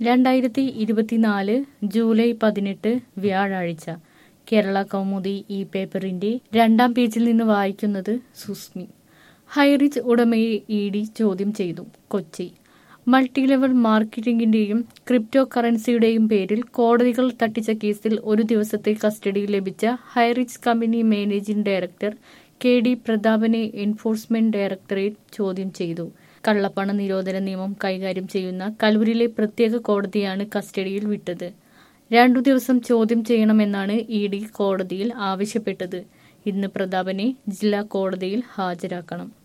രണ്ടായിരത്തി ഇരുപത്തിനാല് ജൂലൈ പതിനെട്ട് വ്യാഴാഴ്ച കേരള കൗമുദി ഈ പേപ്പറിന്റെ രണ്ടാം പേജിൽ നിന്ന് വായിക്കുന്നത് സുസ്മി ഹൈറിച്ച് ഉടമയെ ഇ ഡി ചോദ്യം ചെയ്തു കൊച്ചി മൾട്ടി ലെവൽ മാർക്കറ്റിംഗിന്റെയും ക്രിപ്റ്റോ കറൻസിയുടെയും പേരിൽ കോടതികൾ തട്ടിച്ച കേസിൽ ഒരു ദിവസത്തെ കസ്റ്റഡിയിൽ ലഭിച്ച Highrich company managing director K D പ്രതാപനെ എൻഫോഴ്സ്മെന്റ് ഡയറക്ടറേറ്റ് ചോദ്യം ചെയ്തു കള്ളപ്പണ നിരോധന നിയമം കൈകാര്യം ചെയ്യുന്ന കലൂരിലെ പ്രത്യേക കോടതിയാണ് കസ്റ്റഡിയിൽ വിട്ടത് രണ്ടു ദിവസം ചോദ്യം ചെയ്യണമെന്നാണ് ഇ ഡി കോടതിയിൽ ആവശ്യപ്പെട്ടത് ഇന്ന് പ്രതാപനെ ജില്ലാ കോടതിയിൽ ഹാജരാക്കണം